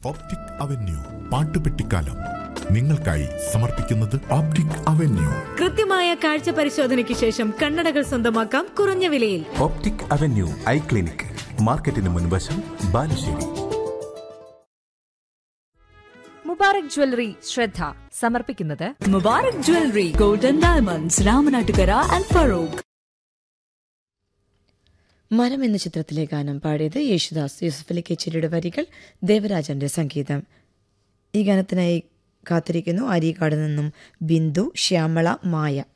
Optic avenue പാട്ടുപെട്ടിക്കാലം നിങ്ങൾക്കായി സമർപ്പിക്കുന്നത് optic avenue കൃത്യമായ കാഴ്ച പരിശോധനയ്ക്ക് ശേഷം കണ്ണടകൾ സ്വന്തമാക്കാം കുറഞ്ഞ വിലയിൽ ഓപ്റ്റിക് അവന്യൂ ഐ ക്ലിനിക് മാർക്കറ്റിന് മുൻവശം ബാലുശ്ശേരി മുബാറക് ജ്വല്ലറി ശ്രദ്ധ സമർപ്പിക്കുന്നത് Mubarak Jewelry, Golden Diamonds, Ramanattukara and Farouk. മരം എന്ന ചിത്രത്തിലെ ഗാനം പാടിയത് യേശുദാസ് യൂസഫ് അലി കെച്ചിരിയുടെ വരികൾ ദേവരാജന്റെ സംഗീതം ഈ ഗാനത്തിനായി കാത്തിരിക്കുന്നു അരീക്കാട് നിന്നും ബിന്ദു ശ്യാമള മായ